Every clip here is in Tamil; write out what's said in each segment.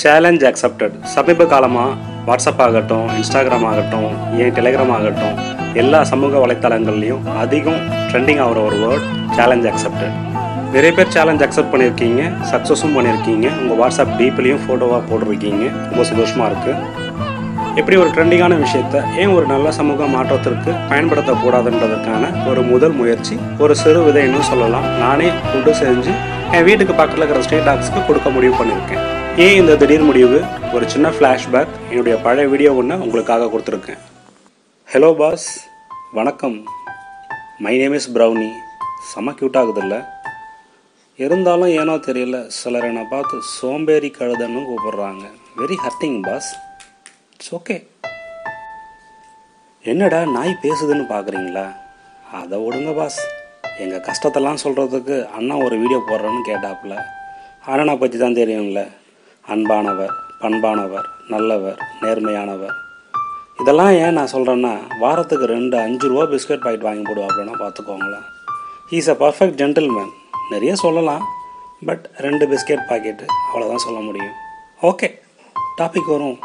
சேலஞ்ச் அக்செப்டட் சமீப காலமாக வாட்ஸ்அப் ஆகட்டும் இன்ஸ்டாகிராம் ஆகட்டும் ஏன் டெலிகிராம் ஆகட்டும் எல்லா சமூக வலைத்தளங்கள்லையும் அதிகம் ட்ரெண்டிங் ஆகிற ஒரு வேர்ட் சேலஞ்ச் அக்செப்டட் நிறைய பேர் சேலஞ்ச் அக்செப்ட் பண்ணியிருக்கீங்க சக்ஸஸும் பண்ணியிருக்கீங்க உங்கள் வாட்ஸ்அப் டீப்லேயும் ஃபோட்டோவாக போட்டிருக்கீங்க ரொம்ப சந்தோஷமாக இருக்குது இப்படி ஒரு ட்ரெண்டிங்கான விஷயத்த ஏன் ஒரு நல்ல சமூக மாற்றத்திற்கு பயன்படுத்தக்கூடாதுன்றதுக்கான ஒரு முதல் முயற்சி ஒரு சிறு விதைன்னு சொல்லலாம் நானே ஃபுட்டு செஞ்சு என் வீட்டுக்கு பக்கத்தில் இருக்கிற ஸ்ட்ரீட் டாக்ஸ்க்கு கொடுக்க முடிவு பண்ணியிருக்கேன் ஏன் இந்த திடீர் முடிவு ஒரு சின்ன ஃப்ளாஷ்பேக் என்னுடைய பழைய வீடியோ ஒன்று உங்களுக்காக கொடுத்துருக்கேன் ஹலோ பாஸ் வணக்கம் மை நேம் இஸ் ப்ரௌனி செம்ம க்யூட்டாகுதில்ல இருந்தாலும் ஏனோ தெரியல சிலர் என்னை பார்த்து சோம்பேறி கழுதன்னு கூப்பிடுறாங்க very hurting boss it's okay என்னடா நாய் பேசுதுன்னு பார்க்குறீங்களா அதை விடுங்க பாஸ் எங்கள் கஷ்டத்தெல்லாம் சொல்கிறதுக்கு அண்ணா ஒரு வீடியோ போடுறேன்னு கேட்டாப்புல அண்ணனை பற்றி தான் தெரியும்ல அன்பானவர் பண்பானவர் நல்லவர் நேர்மையானவர் இதெல்லாம் ஏன் நான் சொல்கிறேன்னா வாரத்துக்கு ரெண்டு அஞ்சு ரூபா பிஸ்கட் பாக்கெட் வாங்கி போடுவாப்புலன்னா பார்த்துக்கோங்களேன் ஹீஸ் அ பர்ஃபெக்ட் ஜென்டில்மேன் நிறைய சொல்லலாம் பட் ரெண்டு பிஸ்கெட் பாக்கெட்டு அவ்வளோதான் சொல்ல முடியும் ஓகே டாபிக் வரும்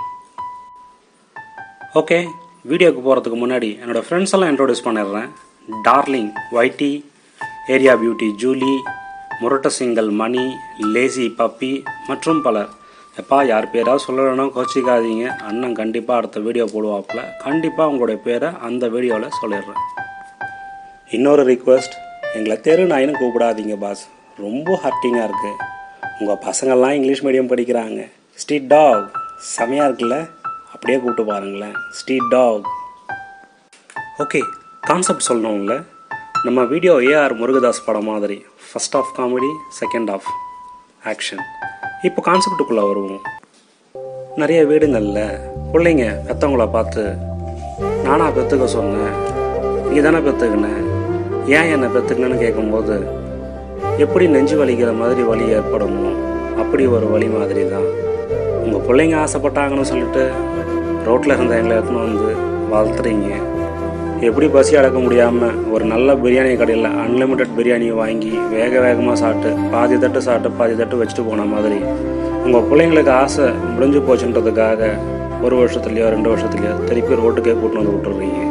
ஓகே வீடியோக்கு போகிறதுக்கு முன்னாடி என்னோடய ஃப்ரெண்ட்ஸ் எல்லாம் இன்ட்ரோடியூஸ் பண்ணிடுறேன் டார்லிங் ஒய்டி ஏரியா பியூட்டி ஜூலி முரட்ட சிங்கல் மணி லேசி பப்பி மற்றும் பலர் எப்பா யார் பேராவது சொல்லலைன்னா கோச்சிக்காதீங்க அண்ணன் கண்டிப்பாக அடுத்த வீடியோ போடுவாப்புல கண்டிப்பாக உங்களுடைய பேரை அந்த வீடியோவில் சொல்லிடுறேன் இன்னொரு ரிக்வெஸ்ட் எங்களை தெரு நாயின்னு கூப்பிடாதீங்க பாஸ் ரொம்ப ஹர்ட்டிங்காக இருக்குது உங்கள் பசங்கள்லாம் இங்கிலீஷ் மீடியம் படிக்கிறாங்க ஸ்ட்ரீட் டாக் செமையாக இருக்குல்ல அப்படியே கூப்பிட்டு பாருங்களேன் ஸ்ட்ரீட் டாக் ஓகே கான்செப்ட் சொல்லணும்ல நம்ம வீடியோ ஏஆர் முருகதாஸ் படம் மாதிரி first half comedy second half action இப்போ கான்செப்டுக்குள்ளே வருவோம் நிறைய வீடுங்களில் பிள்ளைங்க பெற்றவங்கள பார்த்து நானா பெற்றுக்க சொன்னேன் நீ தானே பெற்றுக்கினேன் ஏன் என்னை பெற்றுக்கினேன்னு கேட்கும்போது எப்படி நெஞ்சு வலிக்கிற மாதிரி வலி ஏற்படுமோ அப்படி ஒரு வலி மாதிரி தான் உங்கள் பிள்ளைங்க ஆசைப்பட்டாங்கன்னு சொல்லிட்டு ரோட்டில் இருந்த எங்களை எடுத்துன்னு வந்து வளர்த்துறீங்க எப்படி பசி அடக்க முடியாமல் ஒரு நல்ல பிரியாணி கடையில் அன்லிமிட்டெட் பிரியாணியை வாங்கி வேக வேகமாக சாப்பிட்டு பாதி தட்டு சாப்பிட்டு பாதி தட்டு வச்சுட்டு போன மாதிரி உங்கள் பிள்ளைங்களுக்கு ஆசை முடிஞ்சு போச்சுன்றதுக்காக ஒரு வருஷத்துலையோ ரெண்டு வருஷத்துலையோ திருப்பி ரோட்டுக்கே கூட்டின்னு வந்து விட்டுறீங்க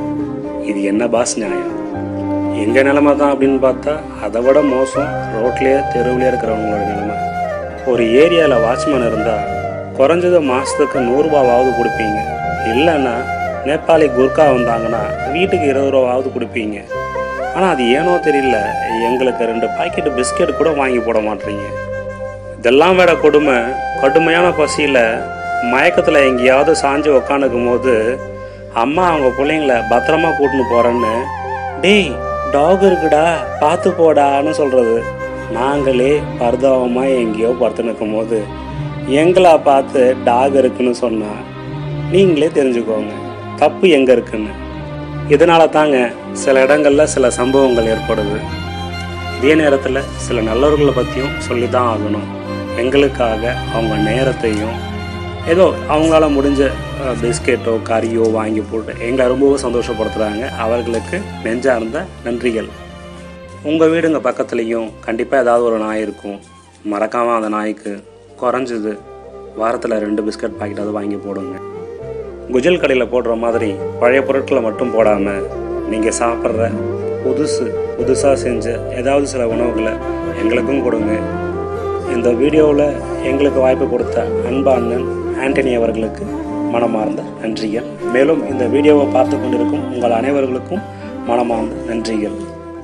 இது என்ன பாஸ் நியாயம் எங்கள் நிலமை தான் அப்படின்னு பார்த்தா அதை விட மோசம் ரோட்லேயே தெருவிலே இருக்கிறவங்களோட நிலைமை ஒரு ஏரியாவில் வாட்ச்மேன் இருந்தால் குறைஞ்சது மாதத்துக்கு நூறுரூபாவாவது கொடுப்பீங்க இல்லைன்னா நேபாளி குர்கா வந்தாங்கன்னா வீட்டுக்கு இருபது ரூபாவது கொடுப்பீங்க ஆனால் அது ஏனோ தெரியல எங்களுக்கு ரெண்டு பாக்கெட் பிஸ்கெட் கூட வாங்கி போட மாட்டீங்க இதெல்லாம் வேற கொடுமை கடுமையான பசியில் மயக்கத்தில் எங்கேயாவது சாஞ்சு உக்காந்துக்கும் போது அம்மா அவங்க பிள்ளைங்கள பத்திரமா கூட்டின்னு போகிறேன்னு டேய் டாக் இருக்குடா பார்த்து போடான்னு சொல்கிறது நாங்களே பரிதாபமாக எங்கேயோ படுத்து நிற்கும் போது எங்களா பார்த்து டாக் இருக்குன்னு சொன்னா நீங்களே தெரிஞ்சுக்கோங்க தப்பு எங்கே இருக்குன்னு இதனால தாங்க சில இடங்களில் சில சம்பவங்கள் ஏற்படுது இதே நேரத்தில் சில நல்லவர்களை பற்றியும் சொல்லி தான் ஆகணும் எங்களுக்காக அவங்க நேரத்தையும் ஏதோ அவங்களால முடிஞ்ச அஹ், பிஸ்கெட்டோ கறியோ வாங்கி போட்டு எங்களை ரொம்பவும் சந்தோஷப்படுத்துகிறாங்க அவர்களுக்கு நெஞ்சார்ந்த நன்றிகள் உங்கள் வீடுங்க பக்கத்துலேயும் கண்டிப்பாக ஏதாவது ஒரு நாய் இருக்கும் மறக்காமல் அந்த நாய்க்கு குறைஞ்சது வாரத்தில் ரெண்டு பிஸ்கட் பாக்கெட்டாவது வாங்கி போடுங்க குஜல் கடையில் போடுற மாதிரி பழைய பொருட்களை மட்டும் போடாமல் நீங்கள் சாப்பிட்ற புதுசு புதுசாக செஞ்ச ஏதாவது சில உணவுகளை எங்களுக்கும் கொடுங்க இந்த வீடியோவில் எங்களுக்கு வாய்ப்பு கொடுத்த அன்பா அண்ணன் ஆண்டனி அவர்களுக்கு மனமார்ந்த நன்றிகள் மேலும் இந்த வீடியோவை பார்த்து கொண்டிருக்கும் உங்கள் அனைவர்களுக்கும் மனமார்ந்த நன்றிகள்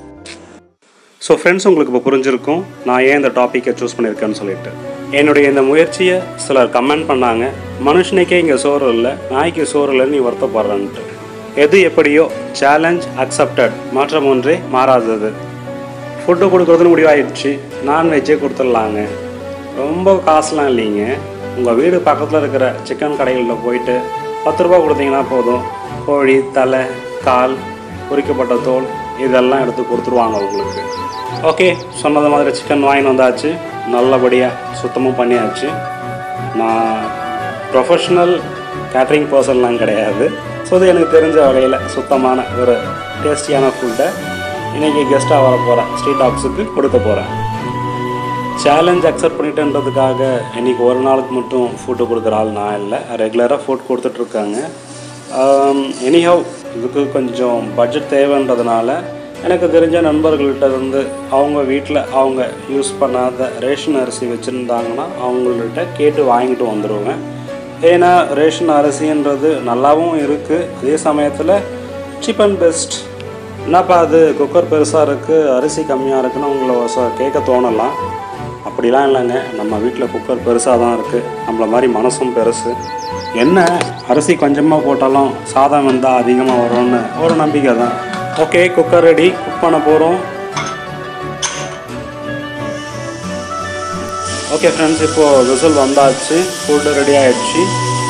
ஸோ ஃப்ரெண்ட்ஸ் உங்களுக்கு இப்போ புரிஞ்சிருக்கும் நான் ஏன் இந்த டாப்பிக்கை சூஸ் பண்ணியிருக்கேன்னு சொல்லிட்டு என்னுடைய இந்த முயற்சியை சிலர் கமெண்ட் பண்ணாங்க மனுஷனுக்கே இங்கே சோறு இல்லை நாய்க்கு சோறு இல்லைன்னு நீ வருத்தப்படுறன்ட்டு எது எப்படியோ சேலஞ்ச் அக்செப்டட் மாற்றம் ஒன்றே மாறாதது ஃபுட்டு கொடுக்குறதுன்னு முடிவாயிடுச்சு நான்வெஜ்ஜே கொடுத்துடலாங்க ரொம்ப காசுலாம் இல்லைங்க உங்கள் வீடு பக்கத்தில் இருக்கிற சிக்கன் கடைகளில் போயிட்டு பத்து ரூபா கொடுத்தீங்கன்னா போதும் கோழி தலை கால் பொரிக்கப்பட்ட தோல் இதெல்லாம் எடுத்து கொடுத்துருவாங்க உங்களுக்கு ஓகே சொன்னது மாதிரி சிக்கன் வாங்கிட்டு வந்தாச்சு நல்லபடியாக சுத்தமும் பண்ணியாச்சு நான் ப்ரொஃபஷ்னல் கேட்ரிங் பர்சன்லாம் கிடையாது ஸோ இது எனக்கு தெரிஞ்ச வகையில் சுத்தமான ஒரு டேஸ்டியான ஃபுட்டை இன்றைக்கி கெஸ்ட்டாக வர போகிறேன் ஸ்ட்ரீட் டாக்ஸுக்கு கொடுக்க போகிறேன் சேலஞ்ச் அக்செப்ட் பண்ணிட்டேன்றதுக்காக இன்னைக்கு ஒரு நாளுக்கு மட்டும் ஃபுட்டு கொடுக்குற ஆள் நான் இல்லை ரெகுலராக ஃபுட் கொடுத்துட்ருக்காங்க எனிஹவ் இதுக்கு கொஞ்சம் பட்ஜெட் தேவைன்றதுனால எனக்கு தெரிஞ்ச நண்பர்கள்ட்ட இருந்து அவங்க வீட்டில் அவங்க யூஸ் பண்ணாத ரேஷன் அரிசி வச்சுருந்தாங்கன்னா அவங்கள்ட்ட கேட்டு வாங்கிட்டு வந்துடுவேன் ஏன்னா ரேஷன் அரிசின்றது நல்லாவும் இருக்குது அதே சமயத்தில் சீப் அண்ட் பெஸ்ட் என்னப்பா அது குக்கர் பெருசாக இருக்குது அரிசி கம்மியாக இருக்குன்னு உங்களை ச- கேட்க தோணலாம் அப்படிலாம் இல்லைங்க நம்ம வீட்டில் குக்கர் பெருசாக தான் இருக்குது நம்மள மாதிரி மனசும் பெருசு என்ன அரிசி கொஞ்சமாக போட்டாலும் சாதம் வெந்தால் அதிகமாக வரும்னு ஒரு நம்பிக்கை தான் ஓகே குக்கர் ரெடி குக் பண்ண போகிறோம் ஓகே ஃப்ரெண்ட்ஸ் இப்போது விசில் வந்தாச்சு ஃபுட்டு ரெடி ஆயிடுச்சு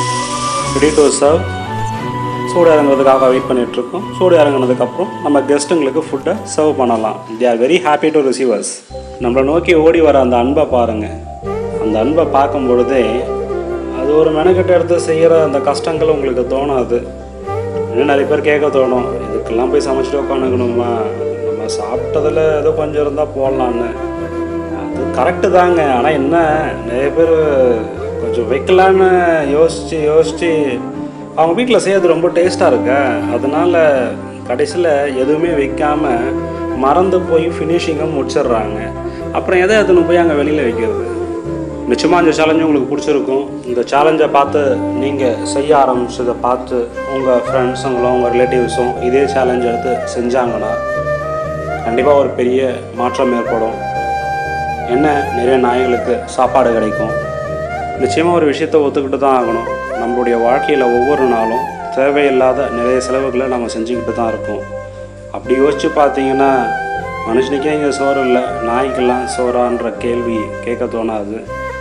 ரெடி டு சர்வ் சூடு இறங்குறதுக்காக வெயிட் பண்ணிகிட்ருக்கோம் சூடு இறங்குனதுக்கப்புறம் நம்ம கெஸ்ட்டுங்களுக்கு ஃபுட்டை சர்வ் பண்ணலாம் they are very happy to receivers நம்மளை நோக்கி ஓடி வர அந்த அன்பை பாருங்கள் அந்த அன்பை பார்க்கும் பொழுதே அது ஒரு மெனக்கெட்ட எடுத்து செய்கிற அந்த கஷ்டங்கள் உங்களுக்கு தோணாது இன்னும் நிறைய பேர் கேட்க தோணும் இதுக்கெல்லாம் போய் சமைச்சிட்டு உட்காந்துக்கணுமா நம்ம சாப்பிட்டதில் ஏதோ கொஞ்சம் இருந்தால் போடலான்னு அது கரெக்டு தாங்க ஆனால் என்ன நிறைய பேர் கொஞ்சம் வைக்கலான்னு யோசித்து யோசித்து அவங்க வீட்டில் செய்யறது ரொம்ப டேஸ்ட்டாக இருக்க அதனால கடைசியில் எதுவுமே வைக்காம மறந்து போய் ஃபினிஷிங்கை முடிச்சிடுறாங்க அப்புறம் எதை எடுத்துன்னு போய் அங்கே வெளியில் வைக்கிறது நிச்சயமாக இந்த சேலஞ்சு உங்களுக்கு பிடிச்சிருக்கும் இந்த சேலஞ்சை பார்த்து நீங்கள் செய்ய ஆரம்பிச்சதை பார்த்து உங்கள் ஃப்ரெண்ட்ஸுங்களும் உங்கள் ரிலேட்டிவ்ஸும் இதே சேலஞ்ச் எடுத்து செஞ்சாங்கன்னா கண்டிப்பாக ஒரு பெரிய மாற்றம் ஏற்படும் என்ன நிறைய நாய்களுக்கு சாப்பாடு கிடைக்கும் நிச்சயமாக ஒரு விஷயத்தை ஒத்துக்கிட்டு தான் ஆகணும் நம்மளுடைய வாழ்க்கையில் ஒவ்வொரு நாளும் தேவையில்லாத நிறைய செலவுகளை நம்ம செஞ்சுக்கிட்டு தான் இருக்கோம் அப்படி யோசித்து பார்த்தீங்கன்னா மனுஷனுக்கே இங்கே சோறு இல்லை நாய்க்கெல்லாம் சோறான்ற கேள்வி கேட்க தோணாது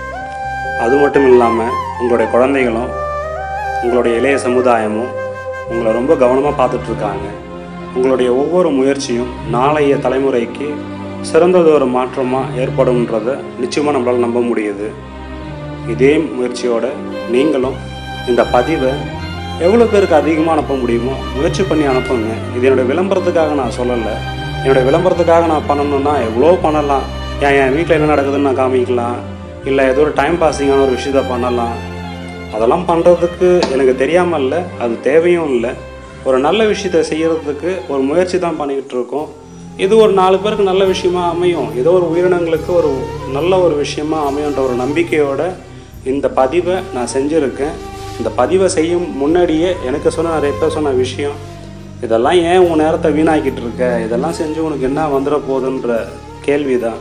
அது மட்டும் இல்லாமல் உங்களுடைய குழந்தைகளும் உங்களுடைய இளைய சமுதாயமும் உங்களை ரொம்ப கவனமாக பார்த்துட்ருக்காங்க உங்களுடைய ஒவ்வொரு முயற்சியும் நாளைய தலைமுறைக்கு சிறந்தது ஒரு மாற்றமாக ஏற்படும்ன்றதை நிச்சயமாக நம்மளால் நம்ப முடியுது இதே முயற்சியோட நீங்களும் இந்த பதிவை எவ்வளோ பேருக்கு அதிகமாக அனுப்ப முடியுமோ முயற்சி பண்ணி அனுப்புங்க இது என்னோட விளம்பரத்துக்காக நான் சொல்லலை என்னோட விளம்பரத்துக்காக நான் பண்ணணும்னா எவ்வளோ பண்ணலாம் ஏன் என் வீட்டில் என்ன நடக்குதுன்னு நான் காமிக்கலாம் இல்லை ஏதோ ஒரு டைம் பாஸிங்கான ஒரு விஷயத்த பண்ணலாம் அதெல்லாம் பண்ணுறதுக்கு எனக்கு தெரியாமல் இல்லை அது தேவையும் இல்லை ஒரு நல்ல விஷயத்த செய்யறதுக்கு ஒரு முயற்சி தான் பண்ணிக்கிட்டு இருக்கோம் இது ஒரு நாலு பேருக்கு நல்ல விஷயமா அமையும் ஏதோ ஒரு உயிரினங்களுக்கு ஒரு நல்ல ஒரு விஷயமா அமையுன்ற ஒரு நம்பிக்கையோட இந்த பதிவை நான் செஞ்சுருக்கேன் இந்த பதிவை செய்யும் முன்னாடியே எனக்கு சொன்ன நிறைய பேர் சொன்ன விஷயம் இதெல்லாம் ஏன் உன் நேரத்தை வீணாக்கிட்டு இருக்க இதெல்லாம் செஞ்சு உனக்கு என்ன வந்துட போகுதுன்ற கேள்வி தான்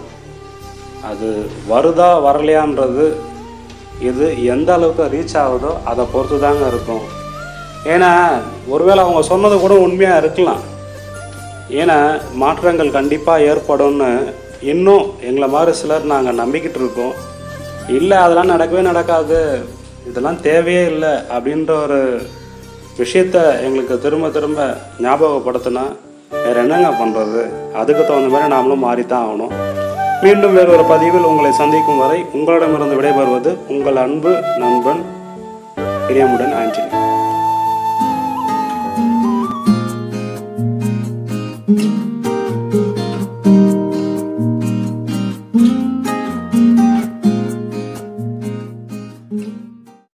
அது வருதா வரலையான்றது இது எந்த அளவுக்கு ரீச் ஆகுதோ அதை பொறுத்து தாங்க இருக்கும் ஏன்னா ஒருவேளை அவங்க சொன்னது கூட உண்மையாக இருக்கலாம் ஏன்னா மாற்றங்கள் கண்டிப்பாக ஏற்படும்னு இன்னும் எங்களை மாதிரி சிலர் நாங்கள் நம்பிக்கிட்டு இருக்கோம் இல்லை அதெல்லாம் நடக்கவே நடக்காது இதெல்லாம் தேவையே இல்லை அப்படின்ற ஒரு விஷயத்த எங்களுக்கு திரும்ப திரும்ப ஞாபகப்படுத்தினா வேறு என்னங்க பண்ணுறது அதுக்கு தகுந்த மாதிரி நாமளும் மாறித்தான் ஆகணும் மீண்டும் வேறு ஒரு பதிவில் உங்களை சந்திக்கும் வரை உங்களிடமிருந்து விடைபெறுவது உங்கள் அன்பு நண்பன் பிரியமுடன் ஆண்டனி